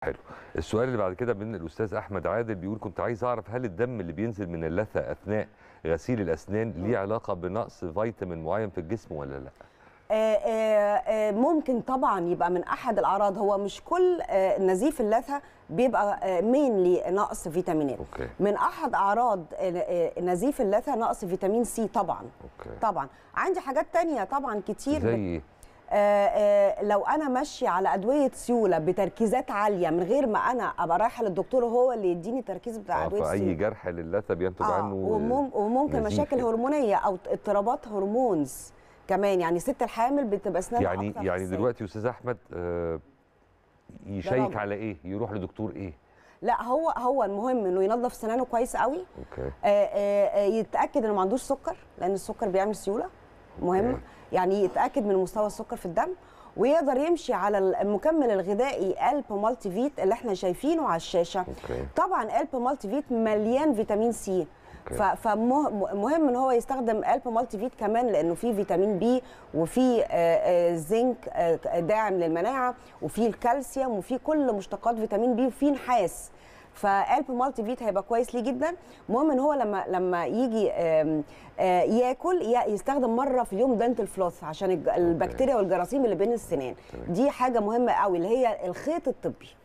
حلو السؤال اللي بعد كده من الاستاذ احمد عادل بيقول كنت عايز اعرف هل الدم اللي بينزل من اللثه اثناء غسيل الاسنان ليه علاقه بنقص فيتامين معين في الجسم ولا لا آه، آه، آه، ممكن طبعا يبقى من احد الاعراض هو مش كل آه، نزيف اللثه بيبقى مينلي نقص فيتامينات اوكي من احد اعراض آه، آه، نزيف اللثه نقص فيتامين سي طبعا اوكي طبعا عندي حاجات تانية طبعا كتير زي ايه آه، آه، لو انا ماشيه على ادويه سيوله بتركيزات عاليه من غير ما انا ابقى رايحه للدكتور هو اللي يديني التركيز بتاع آه ادويه فاي السيوله جرح للثه بينتج آه عنه ومم وممكن نزيف مشاكل يعني. هرمونيه او اضطرابات هرمونز كمان يعني ست الحامل بتبقى اسنانها يعني أكتر يعني حساسية. دلوقتي استاذ احمد آه يشيك راجل. على ايه يروح لدكتور ايه لا هو هو المهم انه ينظف سنانه كويس قوي اوكي آه، آه، آه، يتاكد انه ما عندوش سكر لان السكر بيعمل سيوله مهم أوكي. يعني يتاكد من مستوى السكر في الدم ويقدر يمشي على المكمل الغذائي الب مالتي فيت اللي احنا شايفينه على الشاشه اوكي طبعا الب مالتي فيت مليان فيتامين سي أوكي. فمهم ان هو يستخدم الب مالتي فيت كمان لانه فيه فيتامين بي وفيه آه، آه، زنك آه، داعم للمناعه وفيه الكالسيوم وفيه كل مشتقات فيتامين بي وفيه نحاس فالب مالتي فيت هيبقى كويس ليه جدا المهم ان هو لما لما يجي آم، آه، ياكل ي- يستخدم مره في اليوم دنتل فلوس عشان الج- البكتيريا والجراثيم اللي بين السنان تمام. دي حاجه مهمه قوي اللي هي الخيط الطبي